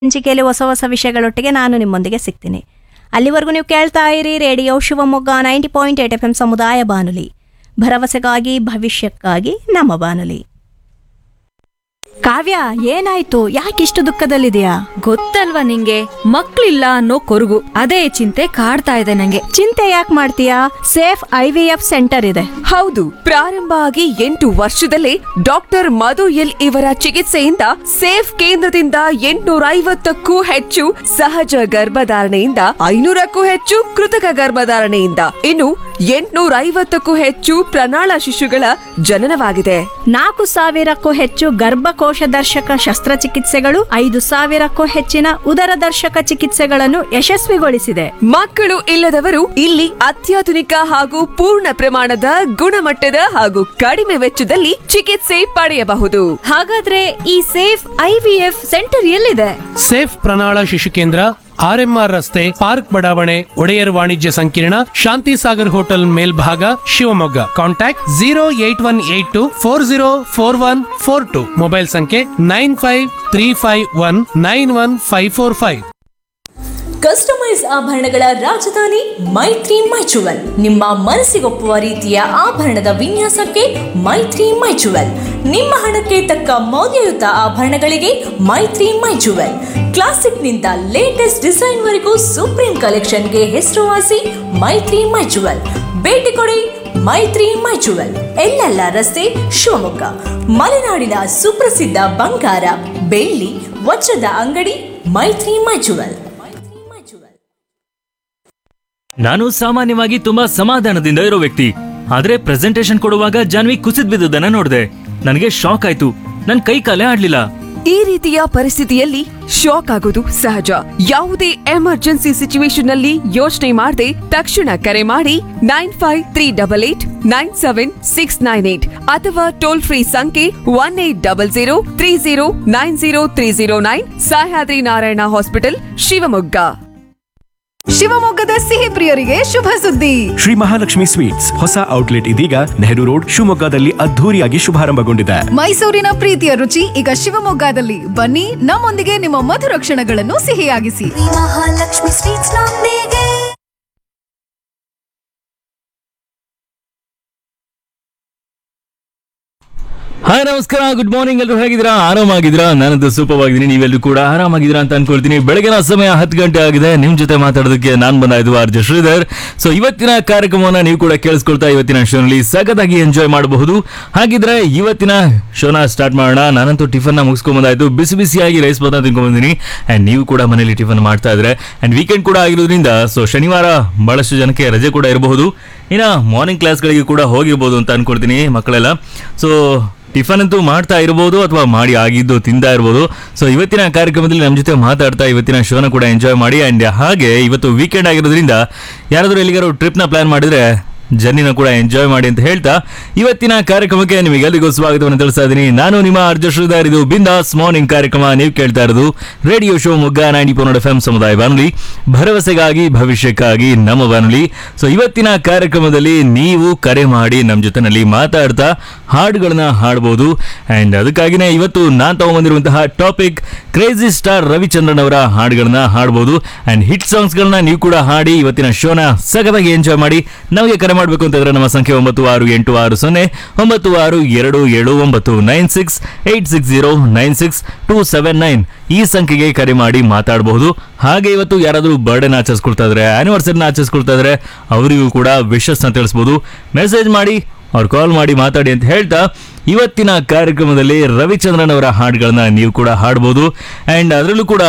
ಸಂಚಿಕೆಯಲ್ಲಿ ಹೊಸ ಹೊಸ ವಿಷಯಗಳೊಟ್ಟಿಗೆ ನಾನು ನಿಮ್ಮೊಂದಿಗೆ ಸಿಗ್ತೀನಿ ಅಲ್ಲಿವರೆಗೂ ನೀವು ಕೇಳ್ತಾ ಇರಿ radio Shivamogga ninety point eight F M ಸಮುದಾಯ ಬಾನುಲಿ ಭರವಸೆಗಾಗಿ ಭವಿಷ್ಯಕ್ಕಾಗಿ ನಮ್ಮ ಬಾನುಲಿ ಕಾವ್ಯ ಏನಾಯ್ತು ಯಾಕಿಷ್ಟು ದುಃಖದಲ್ಲಿದೆಯಾ ಗೊತ್ತಲ್ವಾ ನಿಂಗೆ ಮಕ್ಳಿಲ್ಲ ಅನ್ನೋ ಕೊರಗು ಅದೇ ಚಿಂತೆ ಕಾಡ್ತಾ ಇದೆ ನಂಗೆ ಚಿಂತೆ ಯಾಕೆ ಮಾಡ್ತೀಯಾ safe I V F centre ಇದೆ ಹೌದು ಪ್ರಾರಂಭ ಆಗಿ ಎಂಟು ವರ್ಷದಲ್ಲೇ ಡಾಕ್ಟರ್ ಮಧು ಎಲ್ ಇವರ ಚಿಕಿತ್ಸೆಯಿಂದ ಸೇಫ್ ಕೇಂದ್ರದಿಂದ ಎಂಟುನೂರ ಐವತ್ತಕ್ಕೂ ಹೆಚ್ಚು ಸಹಜ ಗರ್ಭಧಾರಣೆಯಿಂದ ಐನೂರಕ್ಕೂ ಹೆಚ್ಚು ಕೃತಕ ಗರ್ಭಧಾರಣೆಯಿಂದ ಇನ್ನು ಎಂಟುನೂರ ಐವತ್ತಕ್ಕೂ ಹೆಚ್ಚು ಪ್ರಣಾಳ ಶಿಶುಗಳ ಜನನವಾಗಿದೆ ನಾಲ್ಕು ಸಾವಿರಕ್ಕೂ ಹೆಚ್ಚು ಗರ್ಭಕೋಶ ದರ್ಶಕ ಶಸ್ತ್ರಚಿಕಿತ್ಸೆಗಳು ಐದು ಸಾವಿರಕ್ಕೂ ಹೆಚ್ಚಿನ ಉದರ ದರ್ಶಕ ಚಿಕಿತ್ಸೆಗಳನ್ನು ಯಶಸ್ವಿಗೊಳಿಸಿದೆ ಮಕ್ಕಳು ಇಲ್ಲದವರು ಇಲ್ಲಿ ಅತ್ಯಾಧುನಿಕ ಹಾಗೂ ಪೂರ್ಣ ಪ್ರಮಾಣದ ಗುಣಮಟ್ಟದ ಹಾಗೂ ಕಡಿಮೆ ವೆಚ್ಚದಲ್ಲಿ ಚಿಕಿತ್ಸೆ ಪಡೆಯಬಹುದು ಹಾಗಾದ್ರೆ ಈ safe I V F centre ಎಲ್ಲಿದೆ ಸೇಫ್ ಪ್ರಣಾಳ ಶಿಶು ಕೇಂದ್ರ ಆರ್ಎಂಆರ್ ರಸ್ತೆ ಪಾರ್ಕ್ ಬಡಾವಣೆ ಒಡೆಯರ್ ವಾಣಿಜ್ಯ ಸಂಕೀರ್ಣ ಶಾಂತಿ ಸಾಗರ್ ಹೋಟೆಲ್ ಮೇಲ್ಭಾಗ Shivamogga contact zero eight one eight two four zero four one four two mobile ಸಂಖ್ಯೆ nine five three five one nine one five four five customise ಆಭರಣಗಳ ರಾಜಧಾನಿ ಮೈತ್ರಿ ಮೈಚುವಲ್ ನಿಮ್ಮ ಮನಸ್ಸಿಗೊಪ್ಪುವ ರೀತಿಯ ಆಭರಣದ ವಿನ್ಯಾಸಕ್ಕೆ ಮೈತ್ರಿ ಮೈಚುವಲ್ ನಿಮ್ಮ ಹಣಕ್ಕೆ ತಕ್ಕ ಮೌಲ್ಯಯುತ ಆಭರಣಗಳಿಗೆ ಮೈತ್ರಿ ಮೈಚುವಲ್ ಕ್ಲಾಸಿಕ್ನಿಂದ ಲೇಟೆಸ್ಟ್ ಡಿಸೈನ್ ವರೆಗೂ ಸುಪ್ರೀಂ ಕಲೆಕ್ಷನ್ಗೆ ಹೆಸರುವಾಸಿ ಮೈತ್ರಿ ಮೈಚುವಲ್ ಭೇಟಿ ಕೊಡಿ ಮೈತ್ರಿ ಮೈಚುವಲ್ ಎಲ್ಲೆಲ್ಲ ರಸ್ತೆ ಶಿವಮೊಗ್ಗ ಮಲೆನಾಡಿನ ಸುಪ್ರಸಿದ್ಧ ಬಂಗಾರ ಬೆಳ್ಳಿ ವಜ್ರದ ಅಂಗಡಿ ಮೈತ್ರಿ ಮೈಚುವಲ್ ನಾನು ಸಾಮಾನ್ಯವಾಗಿ ತುಂಬಾ ಸಮಾಧಾನದಿಂದ ಇರೋ ವ್ಯಕ್ತಿ ಆದ್ರೆ ಪ್ರೆಸೆಂಟೇಶನ್ ಕೊಡುವಾಗ ಜಾನ್ವಿ ಕುಸಿದ್ ಬಿದ್ದದನ್ನ ನೋಡಿದೆ ನನಗೆ ಶಾಕ್ ಆಯ್ತು ನನ್ ಕೈ ಕಾಲೇ ಆಡ್ಲಿಲ್ಲ ಈ ರೀತಿಯ ಪರಿಸ್ಥಿತಿಯಲ್ಲಿ ಶಾಕ್ ಆಗೋದು ಸಹಜ ಯಾವುದೇ ಎಮರ್ಜೆನ್ಸಿ ಸಿಚುವೇಶನ್ ನಲ್ಲಿ ಯೋಚನೆ ಮಾಡದೆ ತಕ್ಷಣ ಕರೆ ಮಾಡಿ nine five three double eight nine seven six nine eight ಅಥವಾ ಟೋಲ್ ಫ್ರೀ ಸಂಖ್ಯೆ one eight double zero three zero nine zero three zero nine Sahyadri Narayana hospital Shivamogga ಶಿವಮೊಗ್ಗದ ಸಿಹಿ ಪ್ರಿಯರಿಗೆ ಶುಭ ಸುದ್ದಿ ಶ್ರೀ ಮಹಾಲಕ್ಷ್ಮಿ ಸ್ವೀಟ್ಸ್ ಹೊಸ ಔಟ್ಲೆಟ್ ಇದೀಗ ನೆಹರು ರೋಡ್ ಶಿವಮೊಗ್ಗದಲ್ಲಿ ಅದ್ಧೂರಿಯಾಗಿ ಶುಭಾರಂಭಗೊಂಡಿದೆ ಮೈಸೂರಿನ ಪ್ರೀತಿಯ ರುಚಿ ಈಗ ಶಿವಮೊಗ್ಗದಲ್ಲಿ ಬನ್ನಿ ನಮ್ಮೊಂದಿಗೆ ನಿಮ್ಮ ಮಧುರ ಕ್ಷಣಗಳನ್ನು ಸಿಹಿಯಾಗಿಸಿ ಮಹಾಲಕ್ಷ್ಮಿ ಸ್ವೀಟ್ಸ್ ನೊಂದಿಗೆ ಹಾಯ್ ನಮಸ್ಕಾರ ಗುಡ್ ಮಾರ್ನಿಂಗ್ ಎಲ್ಲರೂ ಹೇಗಿದ್ದೀರಾ ಆರಾಮಾಗಿದ್ದೀರಾ ನಾನಂತೂ ಸೂಪರ್ ಆಗಿದ್ದೀನಿ ನೀವೆಲ್ಲರೂ ಕೂಡ ಆರಾಮಾಗಿದ್ದೀರಾ ಅಂತ ಅನ್ಕೊಳ್ತೀನಿ ಬೆಳಗಿನ ಸಮಯ ಹತ್ತು ಗಂಟೆ ಆಗಿದೆ ನಿಮ್ ಜೊತೆ ಮಾತಾಡೋದಕ್ಕೆ ನಾನು ಬಂದಾಯ್ತು ಆರ್ ಜೆ ಶ್ರೀಧರ್ ಸೊ ಇವತ್ತಿನ ಕಾರ್ಯಕ್ರಮವನ್ನ ನೀವು ಕೂಡ ಕೇಳಿಸ್ಕೊಳ್ತಾ ಇವತ್ತಿನ ಶೋನಲ್ಲಿ ಸಖತ್ತಾಗಿ ಎಂಜಾಯ್ ಮಾಡಬಹುದು ಹಾಗಿದ್ರೆ ಇವತ್ತಿನ ಶೋನ ಸ್ಟಾರ್ಟ್ ಮಾಡೋಣ ನಾನಂತೂ ಟಿಫನ್ ನ ಮುಗಿಸ್ಕೊಂಡ್ ಬಂದಾಯ್ತು ಬಿಸಿ ಬಿಸಿಯಾಗಿ ರೈಸ್ ಪದಾರ್ಥ ತಿನ್ಕೊಂಡ್ಬಂದಿನಿ ಅಂಡ್ ನೀವು ಕೂಡ ಮನೇಲಿ ಟಿಫನ್ ಮಾಡ್ತಾ ಇದ್ರೆ ಅಂಡ್ ವೀಕೆಂಡ್ ಕೂಡ ಆಗಿರೋದ್ರಿಂದ ಸೊ ಶನಿವಾರ ಬಹಳಷ್ಟು ಜನಕ್ಕೆ ರಜೆ ಕೂಡ ಇರಬಹುದು ಇನ್ನ ಮಾರ್ನಿಂಗ್ ಕ್ಲಾಸ್ಗಳಿಗೆ ಕೂಡ ಹೋಗಿರ್ಬೋದು ಅಂತ ಅನ್ಕೊಳ್ತೀನಿ ಮಕ್ಕಳೆಲ್ಲ ಸೊ ಟಿಫನ್ ಅಂತೂ ಮಾಡ್ತಾ ಇರ್ಬೋದು ಅಥವಾ ಮಾಡಿ ಆಗಿದ್ದು ತಿಂತಾ ಇರ್ಬೋದು ಸೊ ಇವತ್ತಿನ ಕಾರ್ಯಕ್ರಮದಲ್ಲಿ ನಮ್ಮ ಜೊತೆ ಮಾತಾಡ್ತಾ ಇವತ್ತಿನ ಶೋನ ಕೂಡ ಎಂಜಾಯ್ ಮಾಡಿ ಅಂಡ್ ಹಾಗೆ ಇವತ್ತು ವೀಕೆಂಡ್ ಆಗಿರೋದ್ರಿಂದ ಯಾರಾದರೂ ಎಲ್ಲಿಗಾರು ಟ್ರಿಪ್ನ ಪ್ಲಾನ್ ಮಾಡಿದ್ರೆ ಜರ್ನಿನ ಕೂಡ ಎಂಜಾಯ್ ಮಾಡಿ ಅಂತ ಹೇಳ್ತಾ ಇವತ್ತಿನ ಕಾರ್ಯಕ್ರಮಕ್ಕೆ ನಿಮಗೆಲ್ಲರಿಗೂ ಸ್ವಾಗತವನ್ನು ತಿಳಿಸ್ತಾ ಇದ್ದೀನಿ ನಾನು ನಿಮ್ಮ ಅರ್ಜು ಶ್ರೀಧರ್ ಇದು ಬಿಂದಾಸ್ ಮಾರ್ನಿಂಗ್ ಕಾರ್ಯಕ್ರಮ ನೀವು ಕೇಳ್ತಾ ಇರೋದು ರೇಡಿಯೋ ಶೋ ಮುಗ್ಗ ನೈಂಟಿ ಪೋನಡ್ ಎಫ್ ಎಂ ಸಮುದಾಯ ಬಾನುಲಿ ಭರವಸೆಗಾಗಿ ಭವಿಷ್ಯಕ್ಕಾಗಿ ನಮ್ಮ ಬಾನುಲಿ ಸೊ ಇವತ್ತಿನ ಕಾರ್ಯಕ್ರಮದಲ್ಲಿ ನೀವು ಕರೆ ಮಾಡಿ ನಮ್ಮ ಜೊತೆನಲ್ಲಿ ಮಾತಾಡ್ತಾ ಹಾಡುಗಳನ್ನ ಹಾಡ್ಬೋದು ಅಂಡ್ ಅದಕ್ಕಾಗಿನೇ ಇವತ್ತು ನಾನು ತಗೊಂಬಂದಿರುವಂತಹ ಟಾಪಿಕ್ ಕ್ರೇಜಿ ಸ್ಟಾರ್ ರವಿಚಂದ್ರನ್ ಅವರ ಹಾಡುಗಳನ್ನ ಹಾಡ್ಬೋದು ಅಂಡ್ ಹಿಟ್ ಸಾಂಗ್ಸ್ಗಳನ್ನ ನೀವು ಕೂಡ ಹಾಡಿ ಇವತ್ತಿನ ಶೋನ ಸಗದಾಗಿ ಎಂಜಾಯ್ ಮಾಡಿ ನಮಗೆ ಕರೆ ಮಾಡಬೇಕು ಅಂತಂದ್ರೆ ನಮ್ಮ ಸಂಖ್ಯೆ ಒಂಬತ್ತು ಆರು ಎಂಟು ಆರು ಸೊನ್ನೆ ಒಂಬತ್ತು ಆರು ಎರಡು ಏಳು ಒಂಬತ್ತು nine six eight six zero nine six two seven nine ಈ ಸಂಖ್ಯೆಗೆ ಕರೆ ಮಾಡಿ ಮಾತಾಡಬಹುದು ಹಾಗೆ ಇವತ್ತು ಯಾರಾದರೂ ಬರ್ಡೇನ ಆಚರಿಸ್ಕೊಳ್ತಾ ಇದ್ರೆ ಆನಿವರ್ಸರಿನ ಆಚರಿಸ್ಕೊಳ್ತಾ ಇದ್ರೆ ಅವರಿಗೂ ಕೂಡ ವಿಶಸ್ನ ತಿಳಿಸ್ಬೋದು ಮೆಸೇಜ್ ಮಾಡಿ ಅವ್ರು ಕಾಲ್ ಮಾಡಿ ಮಾತಾಡಿ ಅಂತ ಹೇಳ್ತಾ ಇವತ್ತಿನ ಕಾರ್ಯಕ್ರಮದಲ್ಲಿ ರವಿಚಂದ್ರನ್ ಅವರ ಹಾಡುಗಳನ್ನ ನೀವು ಕೂಡ ಹಾಡ್ಬೋದು ಅಂಡ್ ಅದರಲ್ಲೂ ಕೂಡ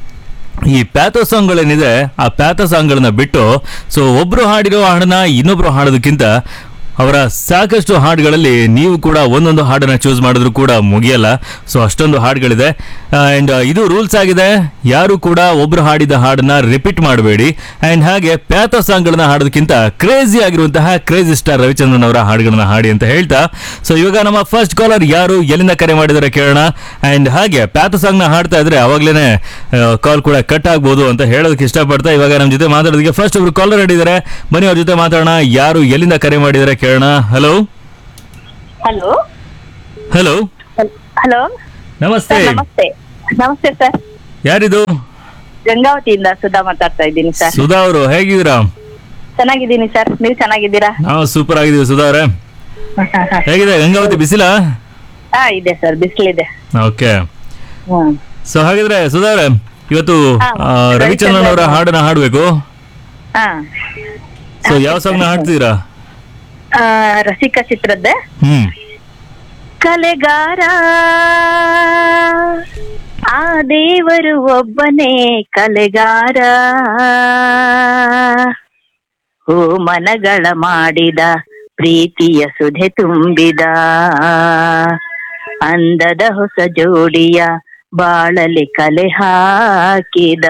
ಈ ಪ್ಯಾಥೋ ಸಾಂಗ್ಗಳೇನಿದೆ ಆ ಪ್ಯಾಥೋ ಸಾಂಗ್ಗಳನ್ನ ಬಿಟ್ಟು ಸೊ ಒಬ್ರು ಹಾಡಿರೋ ಹಾಡನ್ನ ಇನ್ನೊಬ್ರು ಹಾಡೋದಕ್ಕಿಂತ ಅವರ ಸಾಕಷ್ಟು ಹಾಡುಗಳಲ್ಲಿ ನೀವು ಕೂಡ ಒಂದೊಂದು ಹಾಡನ್ನ ಚೂಸ್ ಮಾಡಿದ್ರು ಕೂಡ ಮುಗಿಯಲ್ಲ ಸೊ ಅಷ್ಟೊಂದು ಹಾಡುಗಳಿದೆ ಆ್ಯಂಡ್ ಇದು ರೂಲ್ಸ್ ಆಗಿದೆ ಯಾರು ಕೂಡ ಒಬ್ರು ಹಾಡಿದ ಹಾಡನ್ನ ರಿಪೀಟ್ ಮಾಡಬೇಡಿ ಆ್ಯಂಡ್ ಹಾಗೆ ಪ್ಯಾಥ ಸಾಂಗ್ಗಳನ್ನ ಹಾಡೋದಕ್ಕಿಂತ ಕ್ರೇಜಿ ಆಗಿರುವಂತಹ ಕ್ರೇಜಿ ಸ್ಟಾರ್ ರವಿಚಂದ್ರನ್ ಅವರ ಹಾಡುಗಳನ್ನ ಹಾಡಿ ಅಂತ ಹೇಳ್ತಾ ಸೊ ಇವಾಗ ನಮ್ಮ ಫಸ್ಟ್ ಕಾಲರ್ ಯಾರು ಎಲ್ಲಿಂದ ಕರೆ ಮಾಡಿದಾರೆ ಕೇಳೋಣ ಆ್ಯಂಡ್ ಹಾಗೆ ಪ್ಯಾಥ ಸಾಂಗ್ನ ಹಾಡ್ತಾ ಇದ್ರೆ ಅವಾಗ್ಲೇನೆ ಕಾಲ್ ಕೂಡ ಕಟ್ ಆಗ್ಬೋದು ಅಂತ ಹೇಳೋದಕ್ಕೆ ಇಷ್ಟಪಡ್ತಾ ಇವಾಗ ನಮ್ಮ ಜೊತೆ ಮಾತಾಡೋದಕ್ಕೆ ಫಸ್ಟ್ ಒಬ್ರು ಕಾಲರ್ ಹಿಡಿದಾರೆ ಬನ್ನಿ ಅವ್ರ ಜೊತೆ ಮಾತಾಡೋಣ ಯಾರು ಎಲ್ಲಿಂದ ಕರೆ ಮಾಡಿದಾರೆ ಕೇಳೋಣ ಹಲೋ ಹಲೋ ಹಲೋ ಹಲೋ ನಮಸ್ತೆ ಸರ್ ನಮಸ್ತೆ ನಮಸ್ತೆ ಸರ್ ಯಾರಿದು ಗಂಗಾವತಿಯಿಂದ ಸುಧಾ ಮಾತಾಡ್ತಾ ಇದ್ದೀನಿ ಸರ್ ಸುಧಾ ಅವರು ಹೇಗಿದ್ದೀರಾ ಚೆನ್ನಾಗಿದ್ದೀನಿ ಸರ್ ನೀವು ಚೆನ್ನಾಗಿದ್ದೀರಾ ನಾವು ಸೂಪರ್ ಆಗಿದ್ದೀವಿ ಸುಧಾ ಅವರೇ ಹೇಗಿದೆ ಗಂಗಾವತಿ ಬಿಸಿಲ ಹಾ ಇದೆ ಸರ್ ಬಿಸಿಲಿದೆ ಓಕೆ ಹ್ಮ್ ಸೊ ಹಾಗಿದ್ರೆ ಸುಧಾ ಅವರೇ ಇವತ್ತು ಹಾ, ಆ, ರವಿಚಂದ್ರನ್ ಅವರ ರವಿಚಂದ್ರನ್. ಹಾಡನ್ನ ಹಾಡ್ಬೇಕು ಹಾ ಸೊ ಯಾವ ಸಾಂಗ್ ನ ಹಾಡ್ತೀರಾ ಆ, ರಸಿಕ ಚಿತ್ರದ್ದೇ ಹ್ಮ್ ಕಲೆಗಾರ ಆ ದೇವರು ಒಬ್ಬನೇ ಕಲೆಗಾರ ಹೋ ಮನಗಳ ಮಾಡಿದ ಪ್ರೀತಿಯ ಸುಧೆ ತುಂಬಿದ ಅಂದದ ಹೊಸ ಜೋಡಿಯ ಬಾಳಲಿ ಕಲೆ ಹಾಕಿದ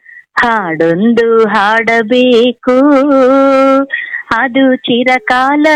ಹಾಡೊಂದು ಹಾಡಬೇಕು ಅದು ಚಿರಕಾಲ